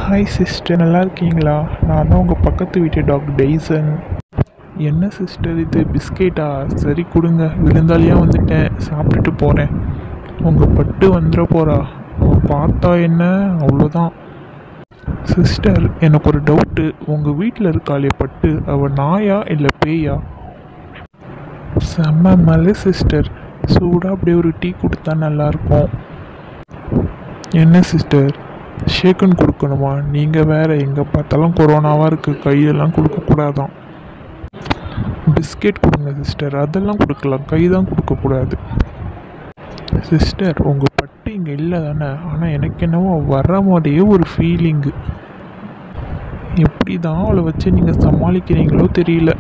hi sister நல்லா இருக்கீங்களா நான் தான் உங்கள் பக்கத்து வீட்டு டாக்டர் டெய்சன் என்ன சிஸ்டர் இது பிஸ்கெட்டா சரி கொடுங்க விழுந்தாலியா வந்துட்டேன் சாப்பிட்டுட்டு போகிறேன் உங்கள் பட்டு வந்துட போகிறா அவள் பார்த்தா என்ன அவ்வளோதான் சிஸ்டர் எனக்கு ஒரு டவுட்டு உங்கள் வீட்டில் இருக்காளே பட்டு அவள் நாயா இல்லை பேயா செம்ம மலை சிஸ்டர் சூடாக அப்படியே ஒரு டீ கொடுத்தா நல்லாயிருக்கும் என்ன சிஸ்டர் ஷேக்கன் கொடுக்கணுமா நீங்கள் வேற எங்கே பார்த்தாலும் கொரோனாவாக இருக்குது கையெல்லாம் கொடுக்கக்கூடாதான் பிஸ்கெட் கொடுங்க சிஸ்டர் அதெல்லாம் கொடுக்கலாம் கை தான் கொடுக்கக்கூடாது சிஸ்டர் உங்கள் பட்டு இங்கே இல்லை தானே ஆனால் எனக்கு என்னவோ வர்ற மாதிரியே ஒரு ஃபீலிங்கு எப்படி தான் அவளை வச்சு நீங்கள் சமாளிக்கிறீங்களோ தெரியல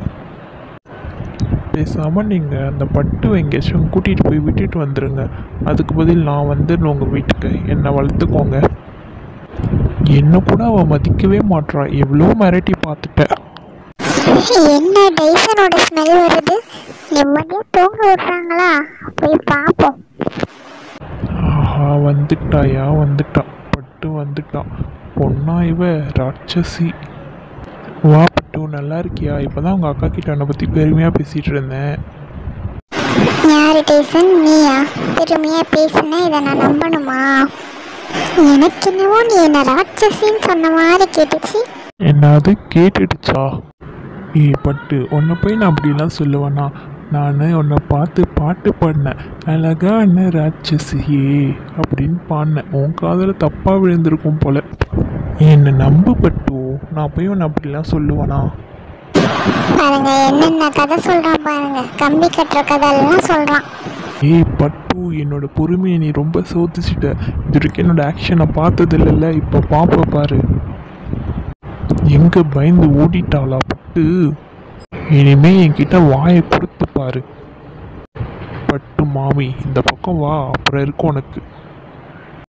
பேசாமல் நீங்கள் அந்த பட்டு எங்கேயாச்சும் கூட்டிகிட்டு போய் விட்டுட்டு வந்துடுங்க அதுக்கு பதில் நான் வந்துடணும் உங்கள் வீட்டுக்கு என்னை வளர்த்துக்கோங்க என்ன கூட அவள் மதிக்கவே மாட்றா எவ்வளோ மிரட்டி பார்த்துட்டேன் என்ன டைசனோட ஸ்மெல் வருது நிம்மதியாக தூங்க விட்றாங்களா போய் பார்ப்போம் ஆஹா வந்துட்டாயா வந்துட்டா பட்டு வந்துட்டா பொண்ணா இவ ராட்சசி வா பட்டு நல்லா இருக்கியா இப்போதான் உங்கள் அக்கா கிட்ட என்னை பற்றி பெருமையாக பேசிகிட்டு இருந்தேன் யாரு டைசன் நீயா பெருமையாக பேசுனா இதை நான் நம்பணுமா எனக்கு என்னவோ நீ என்ன ராட்சசின்னு சொன்ன மாதிரி கேட்டுச்சு என்னது கேட்டுடுச்சா ஏய் பட்டு உன்னை போய் நான் அப்படிலாம் சொல்லுவேனா நான் உன்னை பார்த்து பாட்டு பாடினேன் அழகான ராட்சசியே அப்படின்னு பாடினேன் உன் காதில் தப்பாக விழுந்திருக்கும் போல என்னை நம்பு பட்டு நான் போய் உன்னை அப்படிலாம் சொல்லுவேனா பாருங்க என்னென்ன கதை சொல்றான் பாருங்க கம்பி கட்டுற கதையெல்லாம் சொல்றான் ஏய் பட்டு என்னோட பொறுமையை நீ ரொம்ப சோதிச்சிட்ட இது வரைக்கும் என்னோட ஆக்ஷனை பார்த்தது இல்லைல்ல இப்போ பாப்ப பாரு எங்க பயந்து ஓடிட்டாளா பட்டு இனிமே என்கிட்ட வாயை கொடுத்து பாரு பட்டு மாமி இந்த பக்கம் வா அப்புறம் இருக்கும் உனக்கு